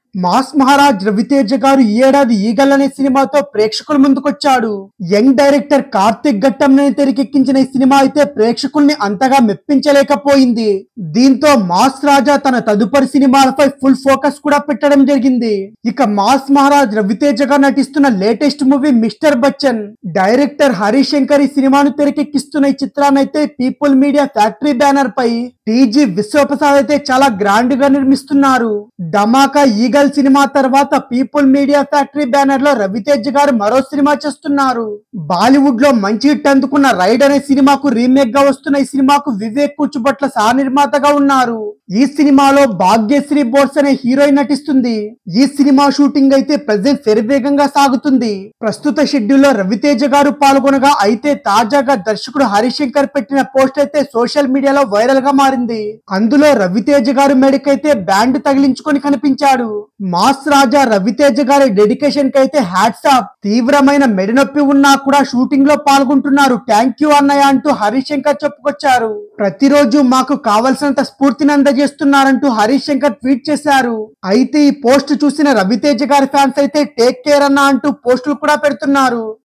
mass Maharaj Raviteja గారు ఈ ఏడాది ఈగల్ అనే సినిమాతో ప్రేక్షకుల ముందుకొచ్చాడు యంగ్ డైరెక్టర్ కార్తిక్ ఘట్టంని తెరకెక్కించిన ఈ సినిమా అయితే ప్రేక్షకుల్ని అంతగా మెప్పించలేకపోయింది దీంతో మాస్ రాజా తన తదుపరి సినిమాలపై ఫుల్ ఫోకస్ కూడా పెట్టడం జరిగింది ఇక మాస్ మహారాజ్ రవితేజ గారు నటిస్తున్న latest movie Mister Bachchan director Harish Shankar ఈ సినిమాను తెరకెక్కిస్తున్న ఈ చిత్రాన్ని అయితే పీపుల్ మీడియా ఫ్యాక్టరీ బ్యానర్ పై టీజీ విశ్వప్రసాద్ అయితే చాలా గ్రాండ్ గా నిర్మిస్తున్నారు ధమాకా ఈగల్ సినిమా తర్వాత పీపుల్ మీడియా ఫ్యాక్టరీ బ్యానర్ లో రవితేజ్ గారు మరో సినిమా చేస్తున్నారు బాలీవుడ్ లో మంచి హిట్ అందుకున్న రైడ్ అనే సినిమాకు రీమేక్ గా వస్తున్న ఈ సినిమాకు వివేక్ కూచుబట్ల సహ నిర్మాతగా ఉన్నారు ఈ సినిమాలో భాగ్యశ్రీ బోర్స్ అనే హీరోయిన్ నటిస్తుంది ఈ సినిమా షూటింగ్ అయితే ప్రజెంట్ శరవేగంగా సాగుతుంది ప్రస్తుత షెడ్యూల్ లో రవితేజ గారు పాల్గొనగా అయితే తాజాగా దర్శకుడు హరిశంకర్ పెట్టిన పోస్ట్ అయితే సోషల్ మీడియాలో వైరల్ గా మారింది అందులో రవితేజ గారు మెడకైతే బ్యాండ్ తగిలించుకొని కనిపించాడు మాస్ రాజా రవితేజ గారి డెడికేషన్ కి అయితే హ్యాట్స్ ఆఫ్ తీవ్రమైన మెడనొప్పి ఉన్నా కూడా షూటింగ్ లో పాల్గొంటున్నారు థ్యాంక్ యూ అన్నయ్య అంటూ హరిశంకర్ చెప్పుకొచ్చారు ప్రతిరోజు మాకు కావలసినంత స్ఫూర్తిని అందజేస్తున్నారంటూ హరీష్ శంకర్ ట్వీట్ చేశారు అయితే ఈ పోస్ట్ చూసిన రవితేజ గారి ఫ్యాన్స్ అయితే టేక్ కేర్ అన్న అంటూ పోస్టులు కూడా పెడుతున్నారు